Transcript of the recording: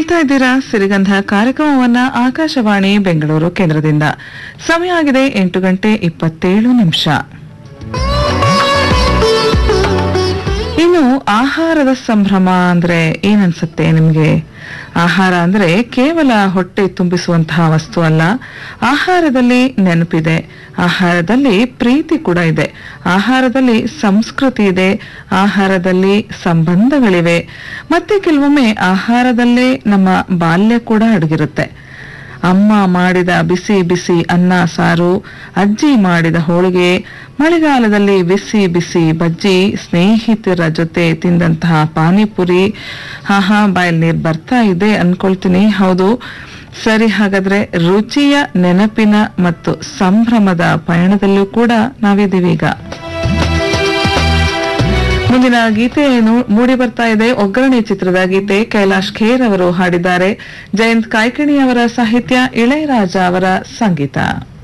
ಕೇಳ್ತಾ ಇದ್ದೀರಾ ಸಿರಿಗಂಧ ಕಾರ್ಯಕ್ರಮವನ್ನ ಆಕಾಶವಾಣಿ ಬೆಂಗಳೂರು ಕೇಂದ್ರದಿಂದ ಸಮಯ ಆಗಿದೆ ಎಂಟು ಗಂಟೆ ಇಪ್ಪತ್ತೇಳು ನಿಮಿಷ ಇನ್ನು ಆಹಾರದ ಸಂಭ್ರಮ ಅಂದ್ರೆ ಏನನ್ಸುತ್ತೆ ನಿಮ್ಗೆ ಆಹಾರ ಅಂದ್ರೆ ಕೇವಲ ಹೊಟ್ಟೆ ತುಂಬಿಸುವಂತಹ ವಸ್ತು ಅಲ್ಲ ಆಹಾರದಲ್ಲಿ ನೆನಪಿದೆ ಆಹಾರದಲ್ಲಿ ಪ್ರೀತಿ ಕೂಡ ಇದೆ ಆಹಾರದಲ್ಲಿ ಸಂಸ್ಕೃತಿ ಇದೆ ಆಹಾರದಲ್ಲಿ ಸಂಬಂಧಗಳಿವೆ ಮತ್ತೆ ಕೆಲವೊಮ್ಮೆ ಆಹಾರದಲ್ಲೇ ನಮ್ಮ ಬಾಲ್ಯ ಕೂಡ ಅಡಗಿರುತ್ತೆ ಅಮ್ಮ ಮಾಡಿದ ಬಿಸಿ ಬಿಸಿ ಅನ್ನ ಸಾರು ಅಜ್ಜಿ ಮಾಡಿದ ಹೋಳಿಗೆ ಮಳೆಗಾಲದಲ್ಲಿ ಬಿಸಿ ಬಿಸಿ ಬಜ್ಜಿ ಸ್ನೇಹಿತರ ಜೊತೆ ತಿಂದಂತಹ ಪಾನಿಪುರಿ ಹಾ ಹಾ ಬಾಯಲ್ಲಿ ನೀರ್ ಬರ್ತಾ ಇದೆ ಅನ್ಕೊಳ್ತೀನಿ ಹೌದು ಸರಿ ಹಾಗಾದ್ರೆ ರುಚಿಯ ನೆನಪಿನ ಮತ್ತು ಸಂಭ್ರಮದ ಪಯಣದಲ್ಲೂ ಕೂಡ ನಾವಿದ್ದೀವಿ ಈಗ ಮುಂದಿನ ಗೀತೆ ನು- ಮೂಡಿ ಬರ್ತಾ ಇದೆ ಒಗ್ಗರಣೆ ಚಿತ್ರದ ಗೀತೆ ಕೈಲಾಶ್ ಖೇರ್ ಅವರು ಹಾಡಿದ್ದಾರೆ ಜಯಂತ್ ಕಾಯ್ಕಿಣಿ ಅವರ ಸಾಹಿತ್ಯ ಇಳೆಯರಾಜ ಅವರ ಸಂಗೀತ